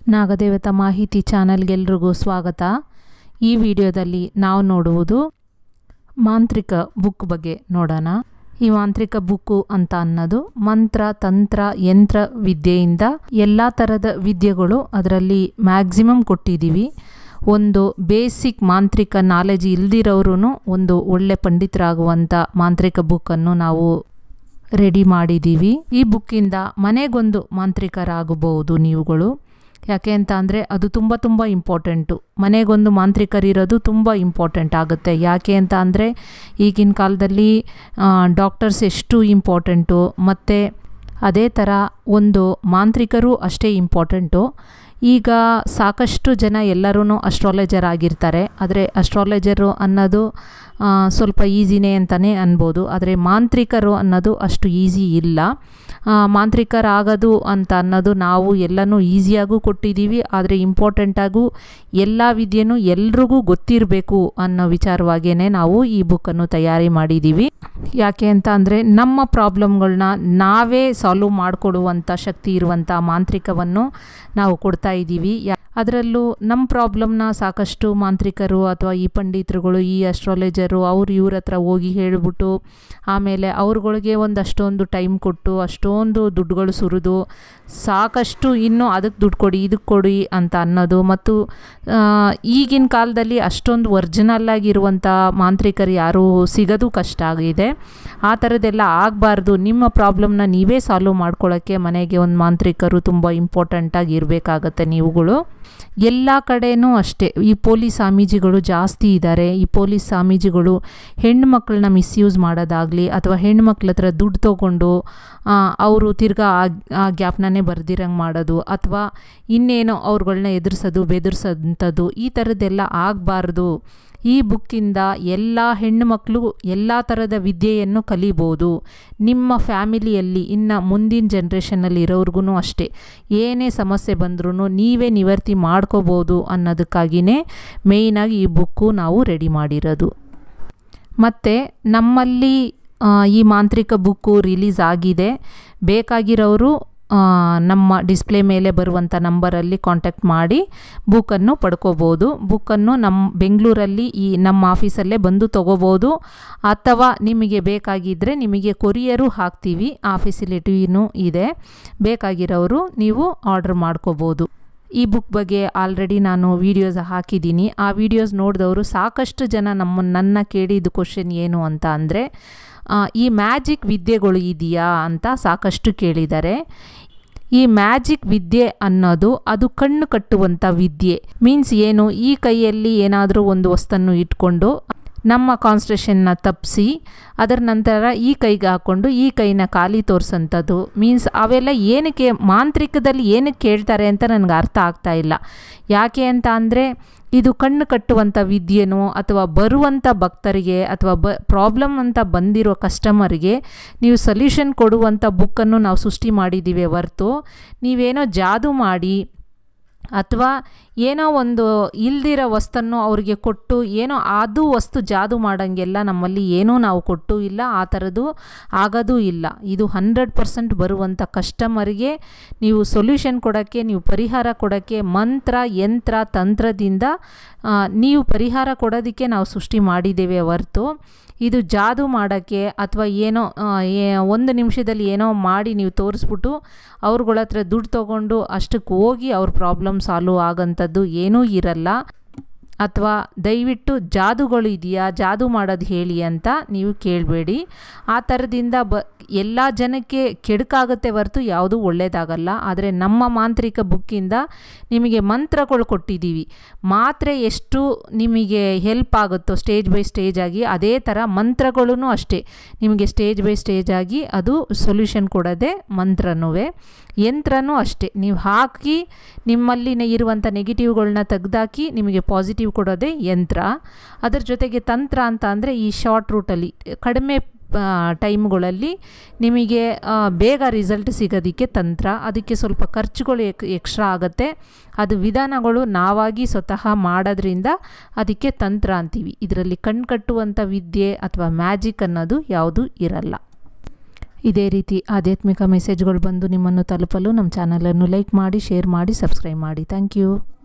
ನಾಗದೇವತಾ ಮಾಹಿತಿ ಚಾನಲ್ಗೆಲ್ರಿಗೂ ಸ್ವಾಗತ ಈ ವಿಡಿಯೋದಲ್ಲಿ ನಾವು ನೋಡುವುದು ಮಾಂತ್ರಿಕ ಬುಕ್ ಬಗ್ಗೆ ನೋಡೋಣ ಈ ಮಾಂತ್ರಿಕ ಬುಕ್ಕು ಅಂತ ಅನ್ನೋದು ಮಂತ್ರ ತಂತ್ರ ಯಂತ್ರ ವಿದ್ಯೆಯಿಂದ ಎಲ್ಲ ಥರದ ವಿದ್ಯೆಗಳು ಅದರಲ್ಲಿ ಮ್ಯಾಕ್ಸಿಮಮ್ ಕೊಟ್ಟಿದ್ದೀವಿ ಒಂದು ಬೇಸಿಕ್ ಮಾಂತ್ರಿಕ ನಾಲೆಜ್ ಇಲ್ದಿರೋರು ಒಂದು ಒಳ್ಳೆ ಪಂಡಿತರಾಗುವಂಥ ಮಾಂತ್ರಿಕ ಬುಕ್ಕನ್ನು ನಾವು ರೆಡಿ ಮಾಡಿದ್ದೀವಿ ಈ ಬುಕ್ಕಿಂದ ಮನೆಗೊಂದು ಮಾಂತ್ರಿಕರಾಗಬಹುದು ನೀವುಗಳು ಯಾಕೆ ಅಂತ ಅಂದರೆ ಅದು ತುಂಬ ತುಂಬ ಇಂಪಾರ್ಟೆಂಟು ಮನೆಗೊಂದು ಮಾಂತ್ರಿಕರಿರೋದು ತುಂಬ ಇಂಪಾರ್ಟೆಂಟ್ ಆಗುತ್ತೆ ಯಾಕೆ ಅಂತ ಅಂದರೆ ಈಗಿನ ಕಾಲದಲ್ಲಿ ಡಾಕ್ಟರ್ಸ್ ಎಷ್ಟು ಇಂಪಾರ್ಟೆಂಟು ಮತ್ತು ಅದೇ ಥರ ಒಂದು ಮಾಂತ್ರಿಕರು ಅಷ್ಟೇ ಇಂಪಾರ್ಟೆಂಟು ಈಗ ಸಾಕಷ್ಟು ಜನ ಎಲ್ಲರೂ ಅಸ್ಟ್ರಾಲಜರ್ ಆಗಿರ್ತಾರೆ ಆದರೆ ಅಸ್ಟ್ರಾಲಜರು ಅನ್ನೋದು ಸ್ವಲ್ಪ ಈಸಿನೇ ಅಂತಲೇ ಅನ್ಬೋದು ಆದರೆ ಮಾಂತ್ರಿಕರು ಅನ್ನೋದು ಅಷ್ಟು ಈಸಿ ಇಲ್ಲ ಮಾಂತ್ರಿಕರಾಗೋದು ಅಂತ ಅನ್ನೋದು ನಾವು ಎಲ್ಲನೂ ಈಸಿಯಾಗೂ ಕೊಟ್ಟಿದ್ದೀವಿ ಆದರೆ ಇಂಪಾರ್ಟೆಂಟಾಗೂ ಎಲ್ಲ ವಿದ್ಯೆನೂ ಎಲ್ರಿಗೂ ಗೊತ್ತಿರಬೇಕು ಅನ್ನೋ ವಿಚಾರವಾಗಿಯೇ ನಾವು ಈ ಬುಕ್ಕನ್ನು ತಯಾರಿ ಮಾಡಿದ್ದೀವಿ ಯಾಕೆ ಅಂತ ಅಂದರೆ ನಮ್ಮ ಪ್ರಾಬ್ಲಮ್ಗಳನ್ನ ನಾವೇ ಸಾಲ್ವ್ ಮಾಡಿಕೊಡುವಂಥ ಶಕ್ತಿ ಇರುವಂಥ ಮಾಂತ್ರಿಕವನ್ನು ನಾವು ಕೊಡ್ತಾ ಇದ್ದೀವಿ ಅದರಲ್ಲೂ ನಮ್ಮ ಪ್ರಾಬ್ಲಮ್ನ ಸಾಕಷ್ಟು ಮಾಂತ್ರಿಕರು ಅಥವಾ ಈ ಪಂಡಿತರುಗಳು ಈ ಅಸ್ಟ್ರಾಲಜರು ಅವ್ರು ಇವ್ರ ಹತ್ರ ಹೋಗಿ ಹೇಳಿಬಿಟ್ಟು ಆಮೇಲೆ ಅವ್ರುಗಳಿಗೆ ಒಂದು ಅಷ್ಟೊಂದು ಟೈಮ್ ಕೊಟ್ಟು ಅಷ್ಟೊಂದು ದುಡ್ಡುಗಳು ಸುರಿದು ಸಾಕಷ್ಟು ಇನ್ನೂ ಅದಕ್ಕೆ ದುಡ್ಡು ಕೊಡಿ ಇದಕ್ಕೆ ಕೊಡಿ ಅಂತ ಅನ್ನೋದು ಮತ್ತು ಈಗಿನ ಕಾಲದಲ್ಲಿ ಅಷ್ಟೊಂದು ಒರ್ಜಿನಲ್ ಆಗಿರುವಂಥ ಮಾಂತ್ರಿಕರು ಯಾರೂ ಸಿಗೋದು ಕಷ್ಟ ಆಗಿದೆ ಆ ಥರದ್ದೆಲ್ಲ ಆಗಬಾರ್ದು ನಿಮ್ಮ ಪ್ರಾಬ್ಲಮ್ನ ನೀವೇ ಸಾಲ್ವ್ ಮಾಡ್ಕೊಳ್ಳೋಕ್ಕೆ ಮನೆಗೆ ಒಂದು ಮಾಂತ್ರಿಕರು ತುಂಬ ಇಂಪಾರ್ಟೆಂಟಾಗಿ ಇರಬೇಕಾಗತ್ತೆ ನೀವುಗಳು ಎಲ್ಲ ಕಡೆನೂ ಅಷ್ಟೇ ಈ ಪೊಲೀಸ್ ಸ್ವಾಮೀಜಿಗಳು ಜಾಸ್ತಿ ಇದ್ದಾರೆ ಈ ಪೊಲೀಸ್ ಸ್ವಾಮೀಜಿಗಳು ಹೆಣ್ಣು ಮಕ್ಕಳನ್ನ ಮಿಸ್ಯೂಸ್ ಮಾಡೋದಾಗಲಿ ಅಥವಾ ಹೆಣ್ಮಕ್ಳ ಹತ್ರ ದುಡ್ಡು ತೊಗೊಂಡು ಅವರು ತಿರ್ಗಾ ಆ ಗ್ಯಾಪ್ನೇ ಬರ್ದಿರಂಗೆ ಮಾಡೋದು ಅಥವಾ ಇನ್ನೇನೋ ಅವ್ರುಗಳ್ನ ಎದುರಿಸೋದು ಬೆದರ್ಸೋಂಥದ್ದು ಈ ಥರದ್ದೆಲ್ಲ ಆಗಬಾರ್ದು ಈ ಬುಕ್ಕಿಂದ ಎಲ್ಲ ಹೆಣ್ಣುಮಕ್ಕಳು ಎಲ್ಲ ಥರದ ವಿದ್ಯೆಯನ್ನು ಕಲಿಬೋದು ನಿಮ್ಮ ಫ್ಯಾಮಿಲಿಯಲ್ಲಿ ಇನ್ನು ಮುಂದಿನ ಜನ್ರೇಷನಲ್ಲಿ ಇರೋರ್ಗು ಅಷ್ಟೇ ಏನೇ ಸಮಸ್ಯೆ ಬಂದ್ರೂ ನೀವೇ ನಿವರ್ತಿ ಮಾಡ್ಕೋಬೋದು ಅನ್ನೋದಕ್ಕಾಗಿಯೇ ಮೇಯ್ನಾಗಿ ಈ ಬುಕ್ಕು ನಾವು ರೆಡಿ ಮಾಡಿರೋದು ಮತ್ತು ನಮ್ಮಲ್ಲಿ ಈ ಮಾಂತ್ರಿಕ ಬುಕ್ಕು ರಿಲೀಸ್ ಆಗಿದೆ ಬೇಕಾಗಿರೋರು ನಮ್ಮ ಡಿಸ್ಪ್ಲೇ ಮೇಲೆ ಬರುವಂಥ ನಂಬರಲ್ಲಿ ಕಾಂಟ್ಯಾಕ್ಟ್ ಮಾಡಿ ಬುಕ್ಕನ್ನು ಪಡ್ಕೋಬೋದು ಬುಕ್ಕನ್ನು ನಮ್ಮ ಬೆಂಗಳೂರಲ್ಲಿ ಈ ನಮ್ಮ ಆಫೀಸಲ್ಲೇ ಬಂದು ತೊಗೋಬೋದು ಅಥವಾ ನಿಮಗೆ ಬೇಕಾಗಿದ್ದರೆ ನಿಮಗೆ ಕೊರಿಯರು ಹಾಕ್ತೀವಿ ಆ ಫೆಸಿಲಿಟಿನೂ ಇದೆ ಬೇಕಾಗಿರೋರು ನೀವು ಆರ್ಡ್ರ್ ಮಾಡ್ಕೋಬೋದು ಈ ಬುಕ್ ಬಗ್ಗೆ ಆಲ್ರೆಡಿ ನಾನು ವೀಡಿಯೋಸ್ ಹಾಕಿದ್ದೀನಿ ಆ ವಿಡಿಯೋಸ್ ನೋಡಿದವರು ಸಾಕಷ್ಟು ಜನ ನಮ್ಮ ನನ್ನ ಕೇಳಿದ ಕ್ವಶನ್ ಏನು ಅಂತ ಅಂದರೆ ಈ ಮ್ಯಾಜಿಕ್ ವಿದ್ಯೆಗಳು ಇದೆಯಾ ಅಂತ ಸಾಕಷ್ಟು ಕೇಳಿದ್ದಾರೆ ಈ ಮ್ಯಾಜಿಕ್ ವಿದ್ಯೆ ಅನ್ನೋದು ಅದು ಕಣ್ಣು ಕಟ್ಟುವಂಥ ವಿದ್ಯೆ ಮೀನ್ಸ್ ಏನು ಈ ಕೈಯಲ್ಲಿ ಏನಾದರೂ ಒಂದು ವಸ್ತನ್ನು ಇಟ್ಕೊಂಡು ನಮ್ಮ ಕಾನ್ಸ್ಟ್ರೇಷನ್ನ ತಪ್ಪಿಸಿ ಅದರ ನಂತರ ಈ ಕೈಗೆ ಹಾಕ್ಕೊಂಡು ಈ ಕೈನ ಖಾಲಿ ತೋರಿಸೋಂಥದ್ದು ಮೀನ್ಸ್ ಅವೆಲ್ಲ ಏನಕ್ಕೆ ಮಾಂತ್ರಿಕದಲ್ಲಿ ಏನಕ್ಕೆ ಕೇಳ್ತಾರೆ ಅಂತ ನನಗೆ ಅರ್ಥ ಆಗ್ತಾ ಇಲ್ಲ ಯಾಕೆ ಅಂತ ಅಂದರೆ ಇದು ಕಣ್ಣು ಕಟ್ಟುವಂಥ ವಿದ್ಯೆನೋ ಅಥವಾ ಬರುವಂಥ ಭಕ್ತರಿಗೆ ಅಥವಾ ಬ ಪ್ರಾಬ್ಲಮ್ ಅಂತ ಬಂದಿರೋ ಕಸ್ಟಮರ್ಗೆ ನೀವು ಸೊಲ್ಯೂಷನ್ ಕೊಡುವಂಥ ಬುಕ್ಕನ್ನು ನಾವು ಸೃಷ್ಟಿ ಮಾಡಿದ್ದೀವಿ ಹೊರ್ತು ನೀವೇನೋ ಜಾದು ಮಾಡಿ ಅಥವಾ ಏನೋ ಒಂದು ಇಲ್ದಿರೋ ವಸ್ತನ್ನು ಅವ್ರಿಗೆ ಕೊಟ್ಟು ಏನೋ ಅದು ವಸ್ತು ಜಾದು ಮಾಡೋಂಗೆಲ್ಲ ನಮ್ಮಲ್ಲಿ ಏನೂ ನಾವು ಕೊಟ್ಟು ಇಲ್ಲ ಆ ಥರದ್ದು ಆಗೋದೂ ಇಲ್ಲ ಇದು ಹಂಡ್ರೆಡ್ ಪರ್ಸೆಂಟ್ ಬರುವಂಥ ಕಸ್ಟಮರ್ಗೆ ನೀವು ಸೊಲ್ಯೂಷನ್ ಕೊಡೋಕ್ಕೆ ನೀವು ಪರಿಹಾರ ಕೊಡೋಕ್ಕೆ ಮಂತ್ರ ಯಂತ್ರ ತಂತ್ರದಿಂದ ನೀವು ಪರಿಹಾರ ಕೊಡೋದಕ್ಕೆ ನಾವು ಸೃಷ್ಟಿ ಮಾಡಿದ್ದೇವೆ ಹೊರ್ತು ಇದು ಜಾದು ಮಾಡೋಕ್ಕೆ ಅಥವಾ ಏನೋ ಒಂದು ನಿಮಿಷದಲ್ಲಿ ಏನೋ ಮಾಡಿ ನೀವು ತೋರಿಸ್ಬಿಟ್ಟು ಅವ್ರುಗಳ ಹತ್ರ ದುಡ್ಡು ತೊಗೊಂಡು ಅಷ್ಟಕ್ಕೆ ಹೋಗಿ ಅವ್ರ ಪ್ರಾಬ್ಲಮ್ ಸಾಲ್ವ್ ಆಗೋಂಥದ್ದು ಏನೂ ಇರಲ್ಲ ಅಥವಾ ದಯವಿಟ್ಟು ಜಾದುಗಳು ಇದೆಯಾ ಜಾದು ಮಾಡೋದು ಹೇಳಿ ಅಂತ ನೀವು ಕೇಳಬೇಡಿ ಆ ಥರದಿಂದ ಬ ಎಲ್ಲ ಜನಕ್ಕೆ ಕೆಡುಕಾಗುತ್ತೆ ಹೊರತು ಯಾವುದೂ ಒಳ್ಳೆಯದಾಗಲ್ಲ ಆದರೆ ನಮ್ಮ ಮಾಂತ್ರಿಕ ಬುಕ್ಕಿಂದ ನಿಮಗೆ ಮಂತ್ರಗಳು ಕೊಟ್ಟಿದ್ದೀವಿ ಮಾತ್ರೆ ಎಷ್ಟು ನಿಮಗೆ ಹೆಲ್ಪ್ ಆಗುತ್ತೋ ಸ್ಟೇಜ್ ಬೈ ಸ್ಟೇಜ್ ಆಗಿ ಅದೇ ಥರ ಮಂತ್ರಗಳೂ ಅಷ್ಟೇ ನಿಮಗೆ ಸ್ಟೇಜ್ ಬೈ ಸ್ಟೇಜ್ ಆಗಿ ಅದು ಸೊಲ್ಯೂಷನ್ ಕೊಡೋದೇ ಮಂತ್ರನೂ ಯಂತ್ರನೂ ಅಷ್ಟೇ ನೀವು ಹಾಕಿ ನಿಮ್ಮಲ್ಲಿನ ಇರುವಂಥ ನೆಗೆಟಿವ್ಗಳನ್ನ ತೆಗ್ದಾಕಿ ನಿಮಗೆ ಪಾಸಿಟಿವ್ ಕೊಡೋದೇ ಯಂತ್ರ ಅದರ ಜೊತೆಗೆ ತಂತ್ರ ಅಂತ ಅಂದರೆ ಈ ಶಾರ್ಟ್ ರೂಟಲ್ಲಿ ಕಡಿಮೆ ಟೈಮ್ಗಳಲ್ಲಿ ನಿಮಗೆ ಬೇಗ ರಿಸಲ್ಟ್ ಸಿಗೋದಕ್ಕೆ ತಂತ್ರ ಅದಕ್ಕೆ ಸ್ವಲ್ಪ ಖರ್ಚುಗಳು ಎಕ್ ಎಕ್ಸ್ಟ್ರಾ ಆಗುತ್ತೆ ಅದು ವಿಧಾನಗಳು ನಾವಾಗಿ ಸ್ವತಃ ಮಾಡೋದ್ರಿಂದ ಅದಕ್ಕೆ ತಂತ್ರ ಅಂತೀವಿ ಇದರಲ್ಲಿ ಕಣ್ಣು ಕಟ್ಟುವಂಥ ವಿದ್ಯೆ ಅಥವಾ ಮ್ಯಾಜಿಕ್ ಅನ್ನೋದು ಯಾವುದೂ ಇರಲ್ಲ ಇದೇ ರೀತಿ ಆಧ್ಯಾತ್ಮಿಕ ಮೆಸೇಜ್ಗಳು ಬಂದು ನಿಮ್ಮನ್ನು ತಲುಪಲು ನಮ್ಮ ಚಾನಲನ್ನು ಲೈಕ್ ಮಾಡಿ ಶೇರ್ ಮಾಡಿ ಸಬ್ಸ್ಕ್ರೈಬ್ ಮಾಡಿ ಥ್ಯಾಂಕ್ ಯು